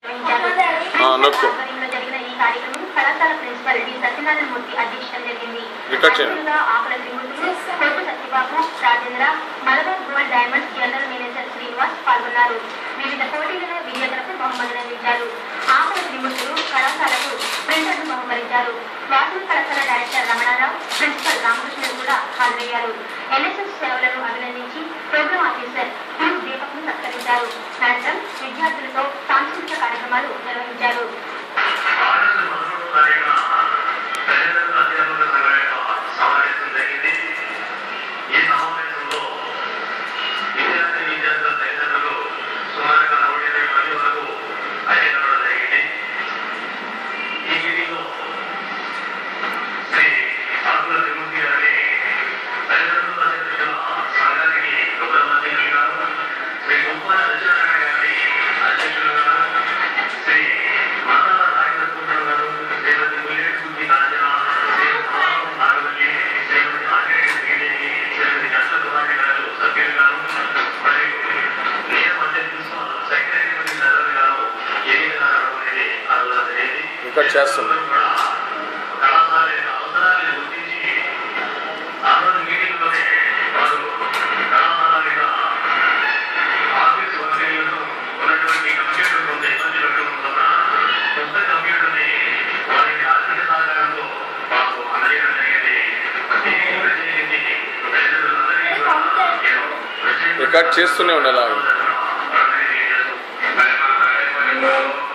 ఆ, నొక్కు. ఆధ్వర్యంలో జరిగిన ఈ కార్యక్రమం కళాశాల ప్రిన్సిపల్ డి సత్యనారాయణ మూర్తి అధ్యక్షతన జరిగింది రికార్డ్ చేయండి. అతిథులుగా Akula Trimurthulu Kottu Satyababu Rajendra Malabar gold diamonds general manager Srinivas పాల్గొన్నారు వివిధ పోటీలలో విజేతలకు బహుమతులు అందించారు ఆకుల త్రిమూర్తులు కళాశాలకు ప్రింటర్ను బహుకరించారు వాసవి కళాశాల డైరెక్టర్ రమణారావు ప్రిన్సిపల్ రామకృష్ణుడు కూడా హాజరయ్యారు ఎన్ఎస్ఎస్ సేవలను అభినందించి ప్రోగ్రామ్ ఆఫీసర్ క్యూ దీపక్ను సత్కరించారు అనంతరం విద్యార్థులతో సాంస్కృతిక కార్యక్రమాలు నిర్వహించారు ఆగస్టు పదమూడవ తారీఖున తల్లిదండ్రుల అధ్యాపక సంఘం యొక్క సమావేశం జరిగింది ఈ సమావేశంలో విద్యార్థి విద్యార్థుల తల్లిదండ్రులు సుమారుగా నూట ఇరవై మంది వరకు అటెండ్ అవ్వడం జరిగింది ఈ మీటింగ్లో శ్రీ ఆకుల తిరుమతి గారిని తల్లిదండ్రుల అధ్యక్షుల సంఘానికి గౌరవాధ్యక్షులు గారు శ్రీ గుంపాల సత్యనారాయణ గారిని అధ్యక్షులు గారు శ్రీ మండల నాయకత్వం గారు శ్రీమతి ముల్లేటి కాంచన శ్రీ రామరావు నాగవల్లి శ్రీమతి ఆంజనేయ శ్రీదేవి శ్రీమతి కష్ట కుమారి గారు సభ్యులు గారు మరియు నియమ అధ్యక్షులు సెక్రటరీ చదవని గారు ఎన్నిక గారు అనేది అడగడం జరిగింది ఇంకా చేస్తుంది. కూడా కళాశాల యొక్క అవసరాలను గుర్తించి ఆ రోజు మీటింగ్లోనే వారు కళాశాల యొక్క ఆఫీస్ వర్గీయులను ఉన్నటువంటి కంప్యూటర్ కొంత ఇబ్బంది పెట్టడం వలన కొత్త కంప్యూటర్ని వారికి ఆర్థిక సహకారంతో మాకు అందజేయడం జరిగింది దీనికి ప్రత్యేకించి తల్లిదండ్రులందరికీ కూడా నేను ప్రత్యేకంగా రికార్డ్ చేస్తూనే ఉండాలి అలాగే. మరి మన కార్యక్రమంలో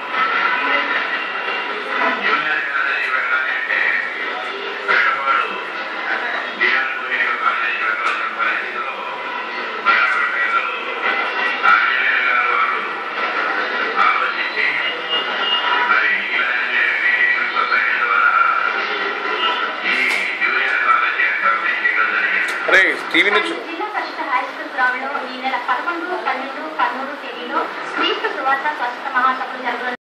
జూనియర్ కాలేజీ వెళ్ళాలంటే పెద్దవాడు డిఆర్ జూనియర్ కాలేజీ వెళ్ళాల్సిన పరిస్థితిలో మరి అక్కడ పిల్లలు ఆంజనేయ గారు వారు ఆలోచించి మరి ఇలాంటి సొసైటీ ద్వారా ఈ జూనియర్ కాలేజీ ఏర్పాటు చేయడం జరిగింది అరే టీవీ నుంచి జిల్లా పరిషత్ హై స్కూల్ గ్రౌండ్ లో ఈ నెల పదకొండు పన్నెండు పదమూడు తేదీలో క్రీస్తు సువార్త స్వస్థ మహాసభలు జరగనున్నాయి